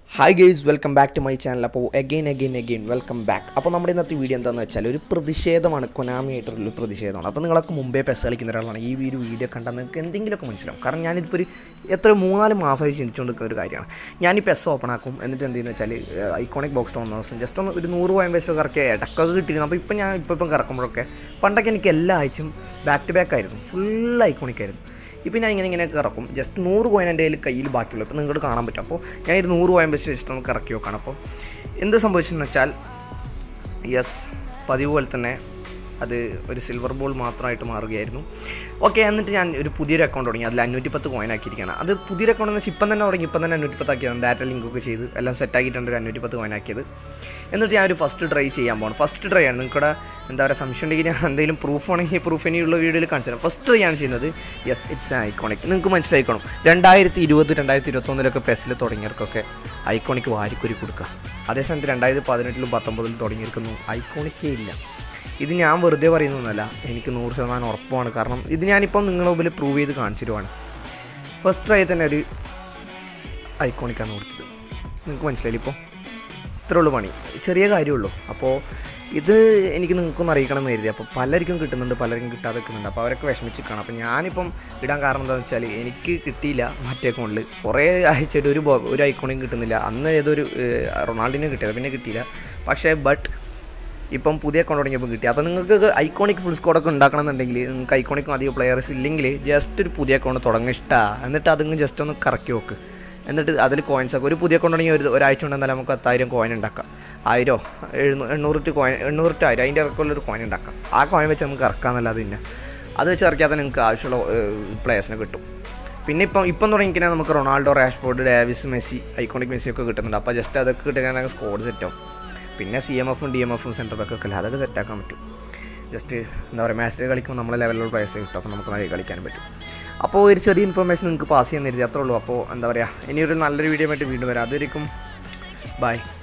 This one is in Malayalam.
hi guys welcome back to my channel അപ്പോൾ again again again welcome back അപ്പോൾ നമ്മുടെ ഇന്നത്തെ വീഡിയോ എന്താണെന്ന് വെച്ചാൽ ഒരു പ്രതിഷേധമാണ് കൊനാമി ആയിട്ടുള്ള പ്രതിഷേധമാണ് അപ്പോൾ നിങ്ങളൊക്കെ മുമ്പേ പെസ് കളിക്കുന്ന ഒരാളാണ് ഈ ഒരു വീഡിയോ കണ്ടാൽ നിങ്ങൾക്ക് എന്തെങ്കിലുമൊക്കെ മനസ്സിലാവും കാരണം ഞാനിതിപ്പോൾ ഒരു എത്ര മൂന്നാല് മാസമായി ചിന്തിച്ചുകൊണ്ടിരിക്കുന്ന ഒരു കാര്യമാണ് ഞാൻ ഈ പെസ് ഓപ്പൺ ആക്കും എന്നിട്ട് എന്ത് ചെയ്യുന്നത് വെച്ചാൽ ഐക്കോണിക് ബോക്സ് വന്ന ദിവസം ജസ്റ്റ് ഒന്ന് ഒരു നൂറ് പോയിൻ ബേസ് കറക്കി ഇടക്കൊക്കെ കിട്ടിയിരുന്നു അപ്പോൾ ഇപ്പം ഞാൻ ഇപ്പോൾ ഇപ്പം കറക്കുമ്പോഴൊക്കെ പണ്ടൊക്കെ എനിക്ക് എല്ലാ ആഴ്ചയും ബാക്ക് ടു ബാക്ക് ആയിരുന്നു ഫുൾ ഐക്കോണിക് ആയിരുന്നു ഇപ്പം ഞാൻ ഇങ്ങനെ ഇങ്ങനെ ഇറക്കും ജസ്റ്റ് നൂറ് കോയിൻ എൻ്റെ കയ്യിൽ കയ്യിൽ ബാക്കിയുള്ളൂ ഇപ്പം നിങ്ങൾക്ക് കാണാൻ പറ്റും അപ്പോൾ ഞാൻ ഒരു നൂറ് കോയിൻ വെച്ച് ജസ്റ്റ് നമുക്ക് ഇറക്കി വെക്കണം അപ്പോൾ എന്ത് സംഭവിച്ചെന്ന് വെച്ചാൽ യെസ് പതിവ് പോലെ തന്നെ അത് ഒരു സിൽവർ ബോൾ മാത്രമായിട്ട് മാറുകയായിരുന്നു ഓക്കെ എന്നിട്ട് ഞാൻ ഒരു പുതിയൊരു അക്കൗണ്ട് തുടങ്ങി അതിൽ അഞ്ഞൂറ്റി പത്ത് കോയിൻ ആക്കിയിരിക്കുകയാണ് അത് പുതിയൊരു അക്കൗണ്ട് എന്ന് വെച്ചാൽ ഇപ്പം തന്നെ തുടങ്ങി ഇപ്പം തന്നെ അഞ്ഞൂറ്റി പത്ത് ആക്കിയതാണ് ഡാറ്റ ലിങ്ക് ഒക്കെ ചെയ്ത് എല്ലാം സെറ്റ് ആക്കിയിട്ടുണ്ട് ഒരു അഞ്ഞൂറ്റി പത്ത് കോയിൻ ആക്കിയത് എന്നിട്ട് ഞാൻ ഒരു ഫസ്റ്റ് ട്രൈ ചെയ്യാൻ പോകണം ഫസ്റ്റ് ട്രൈ ആണ് നിങ്ങൾക്കിവിടെ എന്താ പറയുക സംശയം ഉണ്ടെങ്കിൽ ഞാൻ എന്തെങ്കിലും പ്രൂഫ് ആണെങ്കിൽ പ്രൂഫ് ഇനിയുള്ള വീഡിയോയിൽ കാണിച്ചു തരാം ഫസ്റ്റ് ട്രൈ ആണ് ചെയ്യുന്നത് യെസ് ഇറ്റ്സ് ഐക്കോണിക് നിങ്ങൾക്ക് മനസ്സിലായിക്കണം രണ്ടായിരത്തി ഇരുപത് രണ്ടായിരത്തി ഇരുപത്തൊന്നിലൊക്കെ പെസ്സിൽ തുടങ്ങിയവർക്കൊക്കെ ഐക്കോണിക് വാരിക്കുരി കൊടുക്കുക അതേസമയത്ത് രണ്ടായിരത്തി പതിനെട്ടിലും പത്തൊമ്പതിലും തുടങ്ങിയിരിക്കുന്നു ഐക്കോണിക്കേ ഇല്ല ഇത് ഞാൻ വെറുതെ പറയുന്നൊന്നുമല്ല എനിക്ക് നൂറ് ശതമാനം ഉറപ്പാണ് കാരണം ഇത് ഞാനിപ്പം നിങ്ങളുടെ മുമ്പിൽ പ്രൂവ് ചെയ്ത് കാണിച്ചിരുവാണ് ഫസ്റ്റ് ട്രൈ തന്നെ ഒരു ഐക്കോണിക്കാണ് കൊടുത്തത് നിങ്ങൾക്ക് മനസ്സിലായില്ല ഇപ്പോൾ ഇത്രേ ഉള്ളൂ പണി ചെറിയ കാര്യമുള്ളൂ അപ്പോൾ ഇത് എനിക്ക് നിങ്ങൾക്കൊന്ന് അറിയിക്കണം എന്ന് കരുതി അപ്പോൾ പലർക്കും കിട്ടുന്നുണ്ട് പലർക്കും കിട്ടാതെ നിൽക്കുന്നുണ്ട് അപ്പോൾ അവരൊക്കെ വിഷമിച്ചിരിക്കണം അപ്പോൾ ഞാനിപ്പം ഇടാൻ കാരണം എന്താണെന്ന് വെച്ചാൽ എനിക്ക് കിട്ടിയില്ല മറ്റേ അക്കൗണ്ടിൽ കുറേ ആഴ്ചയായിട്ട് ഒരു ബോ- ഒരു ഐക്കോണിക്കും കിട്ടുന്നില്ല അന്ന് ഏതൊരു ഏഹ്, റൊണാൾഡിനെ കിട്ടിയത് പിന്നെ കിട്ടിയില്ല പക്ഷേ ബട്ട് ഇപ്പം പുതിയ അക്കൗണ്ട് തുടങ്ങിയപ്പോൾ കിട്ടി അപ്പോൾ നിങ്ങൾക്ക് ഐക്കോണിക് ഫുൾ സ്കോഡൊക്കെ ഉണ്ടാക്കണം എന്നുണ്ടെങ്കിൽ നിങ്ങൾക്ക് ഐക്കോണിക്കും അധികം പ്ലെയേഴ്സ് ഇല്ലെങ്കിൽ ജസ്റ്റ് ഒരു പുതിയ അക്കൗണ്ട് തുടങ്ങി ഇഷ്ടമാണ് എന്നിട്ട് അതിങ്ങ് ജസ്റ്റ് ഒന്ന് കറക്കി വെക്ക് എന്നിട്ട് അതിൽ കോയിൻസ് ഒക്കെ ഒരു പുതിയ അക്കൗണ്ട് ഉണ്ടെങ്കിൽ ഒരു ഒരാഴ്ച ഉണ്ടെന്നാൽ നമുക്ക് പത്തായിരം കോയിൻ ഉണ്ടാക്കാം ആയിരോ എഴുന്നൂ എണ്ണൂറ് ടു കോയിൻ എണ്ണൂറ് ടു ആയിരം അതിൻ്റെ ഇറക്കമുള്ളൊരു കോയിൻ ഉണ്ടാക്കാം ആ കോയിൻ വെച്ച് നമുക്ക് ഇറക്കാമെന്നല്ലാതെ പിന്നെ അത് വെച്ച് ഇറക്കിയാൽ തന്നെ നിങ്ങൾക്ക് ആവശ്യമുള്ള പ്ലേയേഴ്സിനെ കിട്ടും പിന്നെ ഇപ്പം ഇപ്പം തുടങ്ങിക്കഴിഞ്ഞാൽ നമുക്ക് Ronaldo Rashford Davies Messi iconic Messi ഒക്കെ കിട്ടുന്നുണ്ട് അപ്പോൾ ജസ്റ്റ് അതൊക്കെ കിട്ടുകയാണെങ്കിൽ സ്കോഡ് സെറ്റാവും പിന്നെ സി എം എഫും ഡി എം എഫും സെൻറ്റർ ബാക്കും ഒക്കെ അല്ല അതൊക്കെ സെറ്റാക്കാൻ പറ്റും ജസ്റ്റ് എന്താ പറയുക മാച്ച് കളിക്കുമ്പോൾ നമ്മളെ ലെവലിലുള്ള പ്ലേയേഴ്സ് കിട്ടും അപ്പോൾ നമുക്ക് നല്ല കളിക്കാൻ പറ്റും അപ്പോൾ ഒരു ചെറിയ ഇൻഫർമേഷൻ നിങ്ങൾക്ക് പാസ് ചെയ്യാൻ കരുതി അത്രേ ഉള്ളൂ അപ്പോൾ എന്താ പറയുക ഇനി ഒരു നല്ലൊരു വീഡിയോ ആയിട്ട് വീണ്ടും വരാം അതായിരിക്കും ബൈ